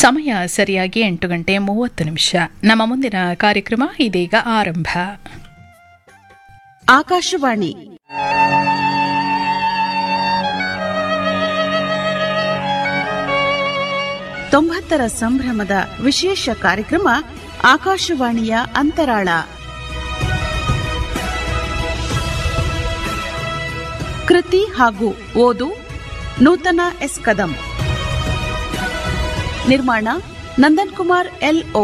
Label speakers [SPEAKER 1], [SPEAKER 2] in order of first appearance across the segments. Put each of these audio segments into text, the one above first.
[SPEAKER 1] ಸಮಯ ಸರಿಯಾಗಿ ಎಂಟು ಗಂಟೆ ಮೂವತ್ತು ನಿಮಿಷ ನಮ್ಮ ಮುಂದಿನ ಕಾರ್ಯಕ್ರಮ ಇದೀಗ ಆರಂಭ
[SPEAKER 2] ಆಕಾಶವಾಣಿ ತೊಂಬತ್ತರ ಸಂಭ್ರಮದ ವಿಶೇಷ ಕಾರ್ಯಕ್ರಮ ಆಕಾಶವಾಣಿಯ ಅಂತರಾಳ ಕೃತಿ ಹಾಗೂ ಓದು ನೂತನ ಎಸ್ ಕದಂ ನಿರ್ಮಾಣ ನಂದನ್ ಕುಮಾರ್ ಎಲ್ ಓ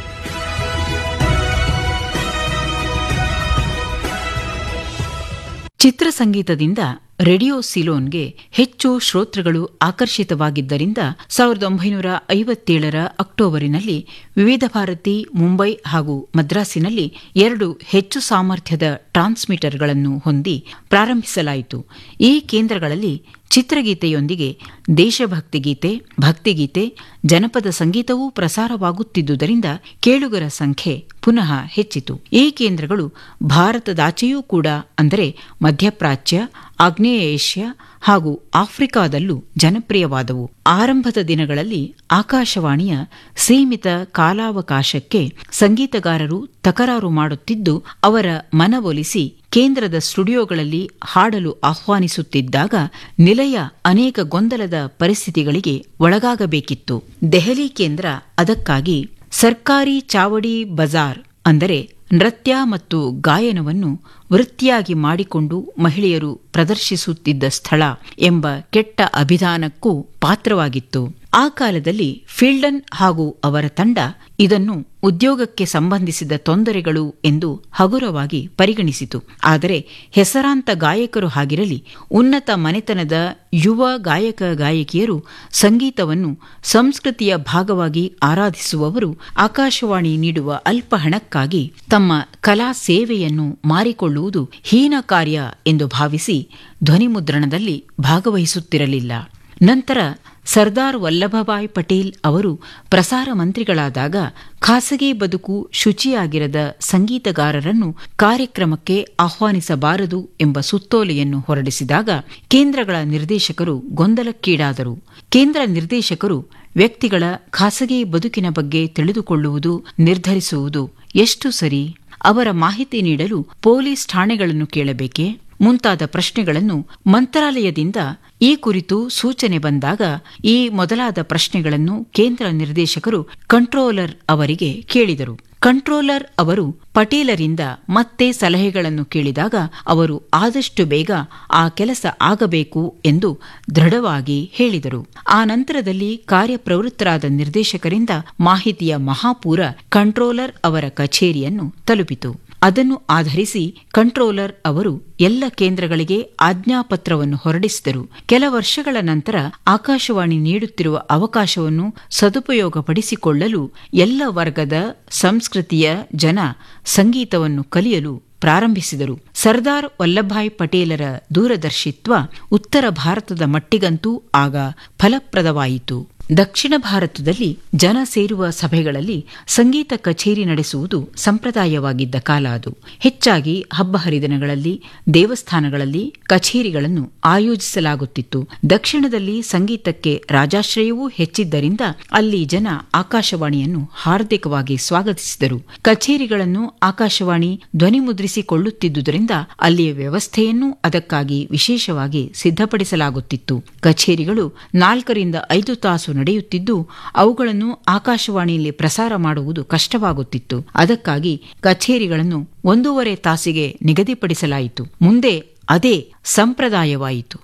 [SPEAKER 3] ಚಿತ್ರಸಂಗೀತದಿಂದ ರೇಡಿಯೋ ಸಿಲೋನ್ಗೆ ಹೆಚ್ಚು ಶ್ರೋತೃಗಳು ಆಕರ್ಷಿತವಾಗಿದ್ದರಿಂದ ಸಾವಿರದ ಒಂಬೈನೂರ ಐವತ್ತೇಳರ ಅಕ್ಟೋಬರಿನಲ್ಲಿ ವಿವಿಧ ಭಾರತಿ ಮುಂಬೈ ಹಾಗೂ ಮದ್ರಾಸಿನಲ್ಲಿ ಎರಡು ಹೆಚ್ಚು ಸಾಮರ್ಥ್ಯದ ಟ್ರಾನ್ಸ್ಮಿಟರ್ಗಳನ್ನು ಹೊಂದಿ ಪ್ರಾರಂಭಿಸಲಾಯಿತು ಈ ಕೇಂದ್ರಗಳಲ್ಲಿ ಚಿತ್ರಗೀತೆಯೊಂದಿಗೆ ದೇಶಭಕ್ತಿ ಗೀತೆ ಭಕ್ತಿಗೀತೆ ಜನಪದ ಸಂಗೀತವೂ ಪ್ರಸಾರವಾಗುತ್ತಿದ್ದುದರಿಂದ ಕೇಳುಗರ ಸಂಖ್ಯೆ ಪುನಃ ಹೆಚ್ಚಿತು ಈ ಕೇಂದ್ರಗಳು ಭಾರತದಾಚೆಯೂ ಕೂಡ ಅಂದರೆ ಮಧ್ಯಪ್ರಾಚ್ಯ ಆಗ್ನೇಯ ಏಷ್ಯಾ ಹಾಗೂ ಆಫ್ರಿಕಾದಲ್ಲೂ ಜನಪ್ರಿಯವಾದವು ಆರಂಭದ ದಿನಗಳಲ್ಲಿ ಆಕಾಶವಾಣಿಯ ಸೀಮಿತ ಕಾಲಾವಕಾಶಕ್ಕೆ ಸಂಗೀತಗಾರರು ತಕರಾರು ಮಾಡುತ್ತಿದ್ದು ಅವರ ಮನವೊಲಿಸಿ ಕೇಂದ್ರದ ಸ್ಟುಡಿಯೋಗಳಲ್ಲಿ ಹಾಡಲು ಆಹ್ವಾನಿಸುತ್ತಿದ್ದಾಗ ನಿಲಯ ಅನೇಕ ಗೊಂದಲದ ಪರಿಸ್ಥಿತಿಗಳಿಗೆ ಒಳಗಾಗಬೇಕಿತ್ತು ದೆಹಲಿ ಕೇಂದ್ರ ಅದಕ್ಕಾಗಿ ಸರ್ಕಾರಿ ಚಾವಡಿ ಬಜಾರ್ ಅಂದರೆ ನೃತ್ಯ ಮತ್ತು ಗಾಯನವನ್ನು ವೃತ್ತಿಯಾಗಿ ಮಾಡಿಕೊಂಡು ಮಹಿಳೆಯರು ಪ್ರದರ್ಶಿಸುತ್ತಿದ್ದ ಸ್ಥಳ ಎಂಬ ಕೆಟ್ಟ ಅಭಿಧಾನಕ್ಕೂ ಪಾತ್ರವಾಗಿತ್ತು ಆ ಕಾಲದಲ್ಲಿ ಫೀಲ್ಡನ್ ಹಾಗೂ ಅವರ ತಂಡ ಇದನ್ನು ಉದ್ಯೋಗಕ್ಕೆ ಸಂಬಂಧಿಸಿದ ತೊಂದರೆಗಳು ಎಂದು ಹಗುರವಾಗಿ ಪರಿಗಣಿಸಿತು ಆದರೆ ಹೆಸರಾಂತ ಗಾಯಕರು ಹಾಗಿರಲಿ ಉನ್ನತ ಮನೆತನದ ಯುವ ಗಾಯಕ ಗಾಯಕಿಯರು ಸಂಗೀತವನ್ನು ಸಂಸ್ಕೃತಿಯ ಭಾಗವಾಗಿ ಆರಾಧಿಸುವವರು ಆಕಾಶವಾಣಿ ನೀಡುವ ಅಲ್ಪ ಹಣಕ್ಕಾಗಿ ತಮ್ಮ ಕಲಾ ಸೇವೆಯನ್ನು ಮಾರಿಕೊಳ್ಳುವುದು ಹೀನ ಕಾರ್ಯ ಎಂದು ಭಾವಿಸಿ ಧ್ವನಿಮುದ್ರಣದಲ್ಲಿ ಭಾಗವಹಿಸುತ್ತಿರಲಿಲ್ಲ ನಂತರ ಸರ್ದಾರ್ ವಲ್ಲಭಭಾಯ್ ಪಟೇಲ್ ಅವರು ಪ್ರಸಾರ ಮಂತ್ರಿಗಳಾದಾಗ ಖಾಸಗಿ ಬದುಕು ಶುಚಿಯಾಗಿರದ ಸಂಗೀತಗಾರರನ್ನು ಕಾರ್ಯಕ್ರಮಕ್ಕೆ ಆಹ್ವಾನಿಸಬಾರದು ಎಂಬ ಸುತ್ತೋಲೆಯನ್ನು ಹೊರಡಿಸಿದಾಗ ಕೇಂದ್ರಗಳ ನಿರ್ದೇಶಕರು ಗೊಂದಲಕ್ಕೀಡಾದರು ಕೇಂದ್ರ ನಿರ್ದೇಶಕರು ವ್ಯಕ್ತಿಗಳ ಖಾಸಗಿ ಬದುಕಿನ ಬಗ್ಗೆ ತಿಳಿದುಕೊಳ್ಳುವುದು ನಿರ್ಧರಿಸುವುದು ಎಷ್ಟು ಸರಿ ಅವರ ಮಾಹಿತಿ ನೀಡಲು ಪೊಲೀಸ್ ಠಾಣೆಗಳನ್ನು ಕೇಳಬೇಕೆ ಮುಂತಾದ ಪ್ರಶ್ನೆಗಳನ್ನು ಮಂತ್ರಾಲಯದಿಂದ ಈ ಕುರಿತು ಸೂಚನೆ ಬಂದಾಗ ಈ ಮೊದಲಾದ ಪ್ರಶ್ನೆಗಳನ್ನು ಕೇಂದ್ರ ನಿರ್ದೇಶಕರು ಕಂಟ್ರೋಲರ್ ಅವರಿಗೆ ಕೇಳಿದರು ಕಂಟ್ರೋಲರ್ ಅವರು ಪಟೇಲರಿಂದ ಮತ್ತೆ ಸಲಹೆಗಳನ್ನು ಕೇಳಿದಾಗ ಅವರು ಆದಷ್ಟು ಬೇಗ ಆ ಕೆಲಸ ಆಗಬೇಕು ಎಂದು ದೃಢವಾಗಿ ಹೇಳಿದರು ಆ ನಂತರದಲ್ಲಿ ಕಾರ್ಯಪ್ರವೃತ್ತರಾದ ನಿರ್ದೇಶಕರಿಂದ ಮಾಹಿತಿಯ ಮಹಾಪೂರ ಕಂಟ್ರೋಲರ್ ಅವರ ಕಚೇರಿಯನ್ನು ತಲುಪಿತು ಅದನ್ನು ಆಧರಿಸಿ ಕಂಟ್ರೋಲರ್ ಅವರು ಎಲ್ಲ ಕೇಂದ್ರಗಳಿಗೆ ಆಜ್ಞಾಪತ್ರವನ್ನು ಹೊರಡಿಸಿದರು ಕೆಲ ವರ್ಷಗಳ ನಂತರ ಆಕಾಶವಾಣಿ ನೀಡುತ್ತಿರುವ ಅವಕಾಶವನ್ನು ಸದುಪಯೋಗಪಡಿಸಿಕೊಳ್ಳಲು ಎಲ್ಲ ವರ್ಗದ ಸಂಸ್ಕೃತಿಯ ಜನ ಸಂಗೀತವನ್ನು ಕಲಿಯಲು ಪ್ರಾರಂಭಿಸಿದರು ಸರ್ದಾರ್ ವಲ್ಲಭಾಯ್ ಪಟೇಲರ ದೂರದರ್ಶಿತ್ವ ಉತ್ತರ ಭಾರತದ ಮಟ್ಟಿಗಂತೂ ಆಗ ಫಲಪ್ರದವಾಯಿತು ದಕ್ಷಿಣ ಭಾರತದಲ್ಲಿ ಜನ ಸೇರುವ ಸಭೆಗಳಲ್ಲಿ ಸಂಗೀತ ಕಚೇರಿ ನಡೆಸುವುದು ಸಂಪ್ರದಾಯವಾಗಿದ್ದ ಕಾಲ ಅದು ಹೆಚ್ಚಾಗಿ ಹಬ್ಬ ಹರಿದಿನಗಳಲ್ಲಿ ದೇವಸ್ಥಾನಗಳಲ್ಲಿ ಕಚೇರಿಗಳನ್ನು ಆಯೋಜಿಸಲಾಗುತ್ತಿತ್ತು ದಕ್ಷಿಣದಲ್ಲಿ ಸಂಗೀತಕ್ಕೆ ರಾಜಾಶ್ರಯವೂ ಹೆಚ್ಚಿದ್ದರಿಂದ ಅಲ್ಲಿ ಜನ ಆಕಾಶವಾಣಿಯನ್ನು ಹಾರ್ದಿಕವಾಗಿ ಸ್ವಾಗತಿಸಿದರು ಕಚೇರಿಗಳನ್ನು ಆಕಾಶವಾಣಿ ಧ್ವನಿಮುದ್ರಿಸಿಕೊಳ್ಳುತ್ತಿದ್ದುದರಿಂದ ಅಲ್ಲಿಯ ವ್ಯವಸ್ಥೆಯನ್ನೂ ಅದಕ್ಕಾಗಿ ವಿಶೇಷವಾಗಿ ಸಿದ್ಧಪಡಿಸಲಾಗುತ್ತಿತ್ತು ಕಚೇರಿಗಳು ನಾಲ್ಕರಿಂದ ಐದು ತಾಸು ನಡೆಯುತ್ತಿದ್ದು ಅವುಗಳನ್ನು ಆಕಾಶವಾಣಿಯಲ್ಲಿ ಪ್ರಸಾರ ಮಾಡುವುದು ಕಷ್ಟವಾಗುತ್ತಿತ್ತು ಅದಕ್ಕಾಗಿ ಕಚೇರಿಗಳನ್ನು ಒಂದೂವರೆ ತಾಸಿಗೆ ನಿಗದಿಪಡಿಸಲಾಯಿತು ಮುಂದೆ ಅದೇ ಸಂಪ್ರದಾಯವಾಯಿತು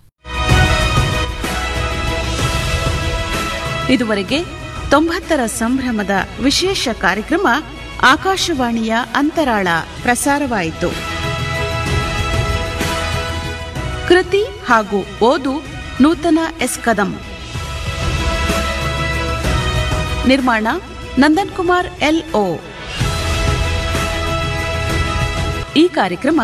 [SPEAKER 2] ಇದುವರೆಗೆ ತೊಂಬತ್ತರ ಸಂಭ್ರಮದ ವಿಶೇಷ ಕಾರ್ಯಕ್ರಮ ಆಕಾಶವಾಣಿಯ ಅಂತರಾಳ ಪ್ರಸಾರವಾಯಿತು ಕೃತಿ ಹಾಗೂ ಓದು ನೂತನ ಎಸ್ ಕದಂ ನಿರ್ಮಾಣ ನಂದನ್ ಕುಮಾರ್ ಎಲ್ ಓ ಈ ಕಾರ್ಯಕ್ರಮ